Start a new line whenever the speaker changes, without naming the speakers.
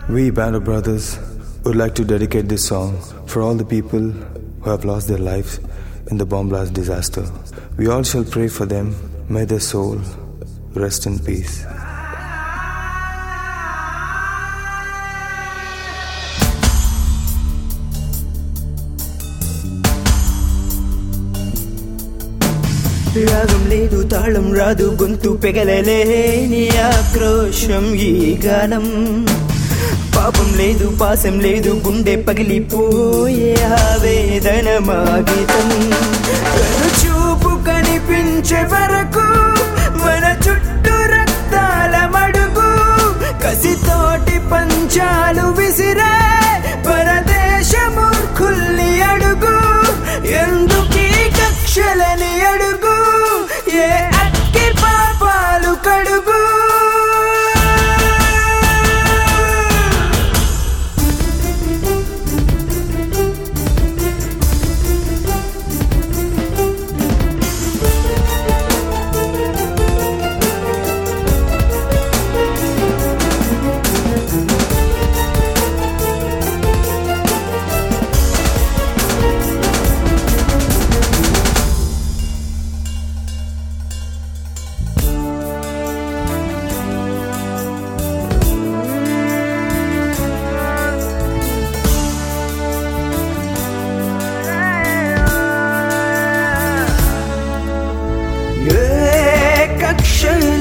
We, Band of Brothers, would like to dedicate this song for all the people who have lost their lives in the bomb blast disaster. We all shall pray for them. May their soul rest in peace.
రాగం లేదు తాళం రాదు గొంతు పెగలలేని ఆక్రోశం ఈ గానం పాపం లేదు పాసం లేదు గుండె పగిలిపోయే ఆవేదన మా గీతం కను చూపు కనిపించే వరకు మన చుట్టూ రక్తాల మడుగు కసితోటి పంచాలు విసిరే పరదేశ మూర్ఖుల్ని అడుగు ఎందుకీ కక్షలని అడుగు ఏ అక్కి పాపాలు కడుగు ఏ కక్షలు